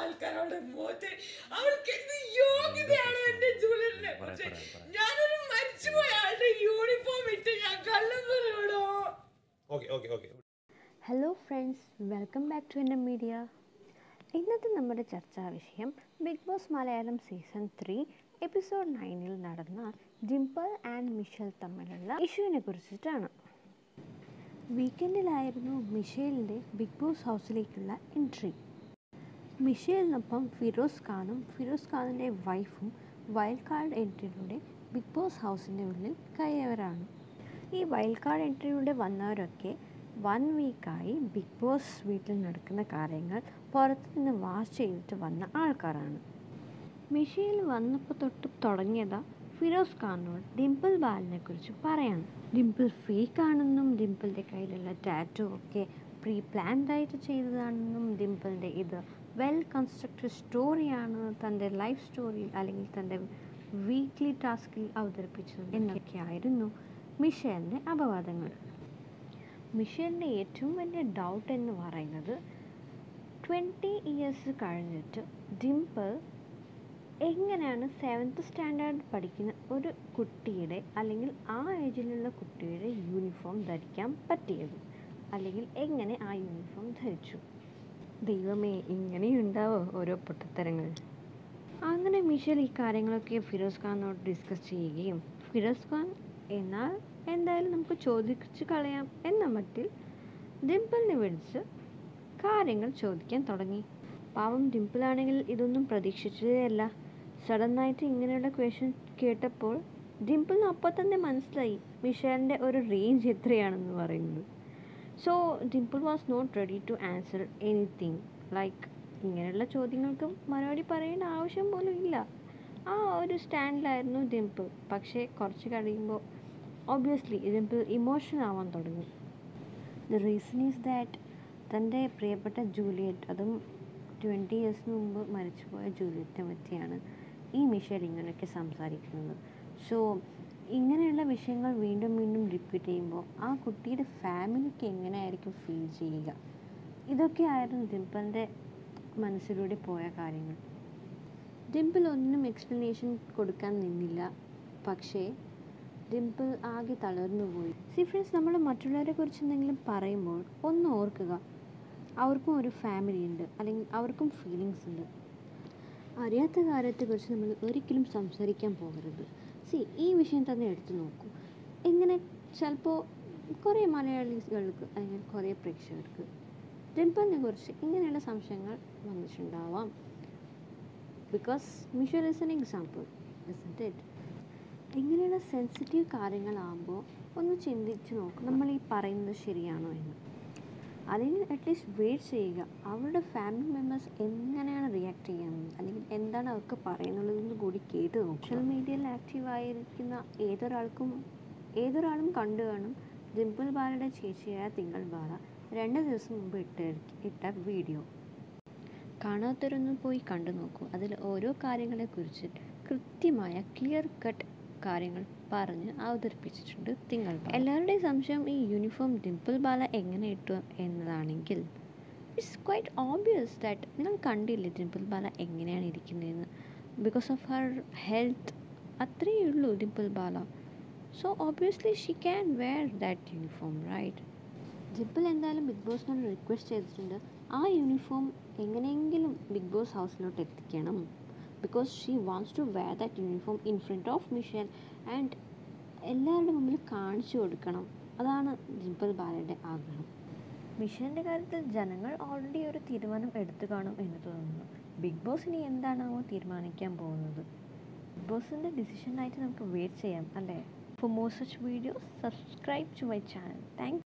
ആൾക്കാരോട് മോത്തെ അവൾക്ക് എന്ത് യോഗ്യതയാണ് എന്റെ ജൂലിയറിനെ കുറിച്ച് പറയാം, പറയാം. ഞാനൊരു മരിച്ചുപോയ ആളുടെ യൂണിഫോം ഇട്ട് ഞാൻ കള്ളം പറയണോ okay okay okay hello friends welcome back to എൻ്റെ മീഡിയ ഇന്നത്തെ നമ്മുടെ ചർച്ചാ വിഷയം Bigg Boss Malayalam season three episode നയനിൽ നടന്ന ഡിംപിൾ ആൻഡ് മിഷൽ തമ്മിലുള്ള ഇഷ്യൂവിനെ കുറിച്ചിട്ടാണ് വീക്കെൻഡിലായിരുന്നു മിഷേലിൻ്റെ ബിഗ് ബോസ് ഹൗസിലേക്കുള്ള എൻട്രി മിഷേലിനൊപ്പം ഫിറോസ് ഖാനും ഫിറോസ് ഖാനിൻ്റെ വൈഫും വൈൽഡ് കാർഡ് എൻട്രിയിലൂടെ ബിഗ് ബോസ് ഹൗസിൻ്റെ ഉള്ളിൽ കയറിയവരാണ് ഈ വൈൽഡ് കാർഡ് എൻട്രിയിലൂടെ വന്നവരൊക്കെ വൺ വീക്കായി ബിഗ് ബോസ് വീട്ടിൽ നടക്കുന്ന കാര്യങ്ങൾ പുറത്തു നിന്ന് വാച്ച് ചെയ്തിട്ട് വന്ന ആൾക്കാരാണ് മിഷേൽ വന്നപ്പോൾ തൊട്ട് തുടങ്ങിയതാ ഫിറോസ് ഖാനോട് ഡിംപിൾ ബാലിനെ കുറിച്ച് പറയാൻ ഡിംപിൾ ഫേക്ക് ആണെന്നും ഡിംപിളിൻ്റെ കയ്യിലുള്ള ടാറ്റു ഒക്കെ പ്രീ പ്ലാൻഡ് ആയിട്ട് ചെയ്തതാണെന്നും ഡിംപിളിൻ്റെ ഇത് വെൽ കൺസ്ട്രക്റ്റഡ് സ്റ്റോറിയാണ് തൻ്റെ ലൈഫ് സ്റ്റോറിയിൽ അല്ലെങ്കിൽ തൻ്റെ വീക്ക്ലി ടാസ്കിൽ അവതരിപ്പിച്ചത് എന്നൊക്കെയായിരുന്നു മിഷേലിൻ്റെ അപവാദങ്ങൾ മിഷേലിൻ്റെ ഏറ്റവും വലിയ ഡൗട്ട് എന്ന് പറയുന്നത് ട്വൻറ്റി ഇയേഴ്സ് കഴിഞ്ഞിട്ട് ഡിംപിൾ എങ്ങനെയാണ് സെവൻത്ത് സ്റ്റാൻഡേർഡ് പഠിക്കുന്ന ഒരു കുട്ടിയുടെ അല്ലെങ്കിൽ ആ ഏജിലുള്ള കുട്ടിയുടെ യൂണിഫോം ധരിക്കാൻ പറ്റിയത് അല്ലെങ്കിൽ എങ്ങനെ ആ യൂണിഫോം ധരിച്ചു ദൈവമേ ഇങ്ങനെയുണ്ടാവോ ഓരോ പൊട്ടത്തരങ്ങൾ അങ്ങനെ മിഷൽ ഈ കാര്യങ്ങളൊക്കെ ഫിറോസ് ഖാനോട് ഡിസ്കസ് ചെയ്യുകയും ഫിറോസ് ഖാൻ എന്നാൽ എന്തായാലും നമുക്ക് ചോദിച്ചു കളയാം എന്ന മട്ടിൽ ഡിംപിളിനെ വിളിച്ച് കാര്യങ്ങൾ ചോദിക്കാൻ തുടങ്ങി പാവം ഡിംപിളാണെങ്കിൽ ഇതൊന്നും പ്രതീക്ഷിച്ചതേയല്ല സഡന്നായിട്ട് ഇങ്ങനെയുള്ള ക്വസ്റ്റ്യൻ കേട്ടപ്പോൾ ഡിംപിളിന് അപ്പോൾ തന്നെ മനസ്സിലായി മിഷേലിൻ്റെ ഒരു റേഞ്ച് എത്രയാണെന്ന് പറയുന്നത് so Dimple was not ready to answer anything like ഇങ്ങനെയുള്ള ചോദ്യങ്ങൾക്ക് മറുപടി പറയേണ്ട ആവശ്യം പോലും ഇല്ല ആ ഒരു സ്റ്റാൻഡിലായിരുന്നു ഡിംപിൾ പക്ഷേ കുറച്ച് കഴിയുമ്പോൾ ഒബ്വിയസ്ലി ഡിംപിൾ ഇമോഷണൽ ആവാൻ തുടങ്ങി ദ റീസൺ ഈസ് ദാറ്റ് തൻ്റെ പ്രിയപ്പെട്ട ജൂലിയറ്റ് അതും ട്വൻറ്റി ഇയേഴ്സിന് മുമ്പ് മരിച്ചുപോയ ജൂലിയറ്റിനെ പറ്റിയാണ് ഈ മിഷേൽ ഇങ്ങനെയൊക്കെ സംസാരിക്കുന്നത് സോ ഇങ്ങനെയുള്ള വിഷയങ്ങൾ വീണ്ടും വീണ്ടും റിപ്പീറ്റ് ചെയ്യുമ്പോൾ ആ കുട്ടിയുടെ ഫാമിലിക്ക് എങ്ങനെയായിരിക്കും ഫീൽ ചെയ്യുക ഇതൊക്കെയായിരുന്നു ഡിംപിളിൻ്റെ മനസ്സിലൂടെ പോയ കാര്യങ്ങൾ ഡിംപിൾ ഒന്നും എക്സ്പ്ലനേഷൻ കൊടുക്കാൻ നിന്നില്ല പക്ഷേ ഡിംപിൾ ആകെ തളർന്നു പോയി സി ഫ്രണ്ട്സ് നമ്മൾ മറ്റുള്ളവരെ കുറിച്ച് എന്തെങ്കിലും പറയുമ്പോൾ ഒന്ന് ഓർക്കുക അവർക്കും ഒരു ഫാമിലി ഉണ്ട് അല്ലെങ്കിൽ അവർക്കും ഫീലിങ്സ് ഉണ്ട് അറിയാത്ത കാര്യത്തെക്കുറിച്ച് നമ്മൾ ഒരിക്കലും സംസാരിക്കാൻ പോകരുത് സി ഈ വിഷയം തന്നെ എടുത്തു നോക്കൂ ഇങ്ങനെ ചിലപ്പോൾ കുറേ മലയാളികൾക്ക് അല്ലെങ്കിൽ കുറേ പ്രേക്ഷകർക്ക് ഡിംപിളിനെ കുറിച്ച് ഇങ്ങനെയുള്ള സംശയങ്ങൾ വന്നിട്ടുണ്ടാവാം because Michelle is an example isn't it ഇങ്ങനെയുള്ള സെൻസിറ്റീവ് കാര്യങ്ങളാകുമ്പോൾ ഒന്ന് ചിന്തിച്ച് നോക്കും നമ്മൾ ഈ പറയുന്നത് ശരിയാണോ എന്ന് അല്ലെങ്കിൽ അറ്റ്ലീസ്റ്റ് വെയിറ്റ് ചെയ്യുക അവരുടെ ഫാമിലി മെമ്പേഴ്സ് എങ്ങനെയാണ് റിയാക്ട് ചെയ്യുന്നത് അല്ലെങ്കിൽ എന്താണ് അവർക്ക് പറയുന്നുള്ളതെന്ന് കൂടി കേട്ട് നോക്കും സോഷ്യൽ മീഡിയയിൽ ആക്റ്റീവ് ആയിരിക്കുന്ന ഏതൊരാൾക്കും ഏതൊരാളും കണ്ടു കാണും ഡിംപിൾ ബാലയുടെ ചേച്ചിയായ തിങ്കൾ ബാല രണ്ട് ദിവസം മുമ്പ് ഇട്ട ഇട്ട വീഡിയോ കാണാത്തവരൊന്ന് പോയി കണ്ടു നോക്കൂ അതിൽ ഓരോ കാര്യങ്ങളെക്കുറിച്ച് കൃത്യമായ ക്ലിയർ കട്ട് കാര്യങ്ങൾ പറഞ്ഞ് അവതരിപ്പിച്ചിട്ടുണ്ട് തിങ്കൾ ബാല. എല്ലാവരുടെയും സംശയം ഈ യൂണിഫോം ഡിംപിൾ ബാല എങ്ങനെ ഇട്ടു എന്നതാണെങ്കിൽ ഇറ്റ്സ് ക്വൈറ്റ് ഓബിയസ് ദാറ്റ് നിങ്ങൾ കണ്ടില്ലേ ഡിംപിൾ ബാല എങ്ങനെയാണ് ഇരിക്കുന്നതെന്ന് ബിക്കോസ് ഓഫ് ഹർ ഹെൽത്ത് അത്രയേ ഉള്ളൂ Dimple Bal so obviously she can wear that uniform right Dimple എന്തായാലും ബിഗ് ബോസിനോട് റിക്വസ്റ്റ് ചെയ്തിട്ടുണ്ട് ആ യൂണിഫോം എങ്ങനെയെങ്കിലും ബിഗ് ബോസ് ഹൗസിലോട്ട് എത്തിക്കണം because she wants to wear that uniform in front of Michelle and എല്ലാവരുടെ മുമ്പിൽ കാണിച്ചു കൊടുക്കണം അതാണ് ഡിംപിൾ ബാലയുടെ ആഗ്രഹം മിഷേലിൻ്റെ കാര്യത്തിൽ ജനങ്ങൾ ഓൾറെഡി ഒരു തീരുമാനം എടുത്തു കാണും എന്ന് തോന്നുന്നു ബിഗ് ബോസ് ഇനി എന്താണാവോ തീരുമാനിക്കാൻ പോകുന്നത് ബിഗ് ബോസിൻ്റെ ഡിസിഷനായിട്ട് നമുക്ക് വെയിറ്റ് ചെയ്യാം അല്ലേ for more such videos subscribe to my channel thank